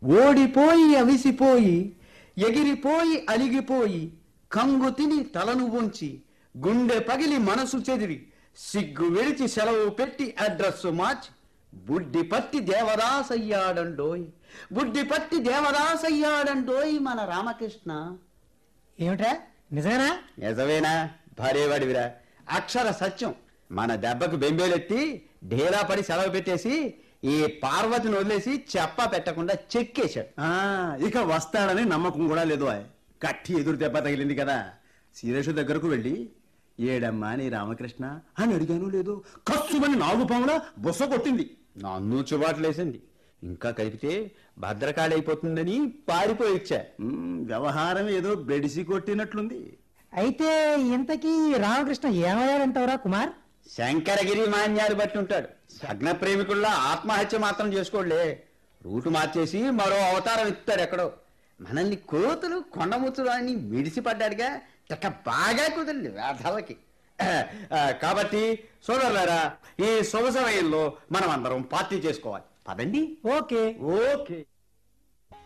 ఓడిపోయి అవిసిపోయి ఎగిరిపోయి అలిగిపోయి కంగు తిని తలను ఉంచి గుండె పగిలి మనసు చెదిరి సిగ్గు విడిచి సెలవు పెట్టి అడ్రస్సు మార్చి బుడ్డి పట్టి దేవదాసయ్యాడండోయ్ బుడ్డి పట్టి దేవదాసయ్యాడండోయ్ మన రామకృష్ణ ఏమిట్రా నిజమేనా నిజమేనా భార్యవాడివిరా అక్షర సత్యం మన దెబ్బకు బెంబేలెత్తి ఢేలా పడి సెలవు పెట్టేసి ఈ పార్వతిని వదిలేసి చెప్ప పెట్టకుండా చెక్కేశాడు ఆ, ఇక వస్తాడని నమ్మకం కూడా లేదు ఆయ్. కట్టి ఎదురు దెబ్బ తగిలింది కదా సీరేషు దగ్గరకు వెళ్ళి ఏడమ్మా నీ రామకృష్ణ అని అడిగాను లేదు కస్సుమని నాలుగు పాముల బుస కొట్టింది నన్ను చుబాట్లేసింది ఇంకా కలిపితే భద్రకాళి అయిపోతుందని పారిపోయి ఇచ్చా మ్, వ్యవహారం ఏదో బెడిసి కొట్టినట్లుంది అయితే ఇంతకీ రామకృష్ణ ఏమయ్యాడంటావురా కుమార్ శంకరగిరి మాన్యాలు బట్టి ఉంటాడు సగ్న ప్రేమికుల్లా ఆత్మహత్య మాత్రం చేసుకోలే రూటు మార్చేసి మరో అవతారం ఇస్తాడు ఎక్కడో మనల్ని కోతులు కొండముచ్చులు అని మిడిసిపడ్డాడుగా చక్క బాగా కుదిరింది వేధలకి ఆ, కాబట్టి సోదరులారా ఈ శుభ సమయంలో మనం అందరం పార్టీ చేసుకోవాలి పదండి ఓకే ఓకే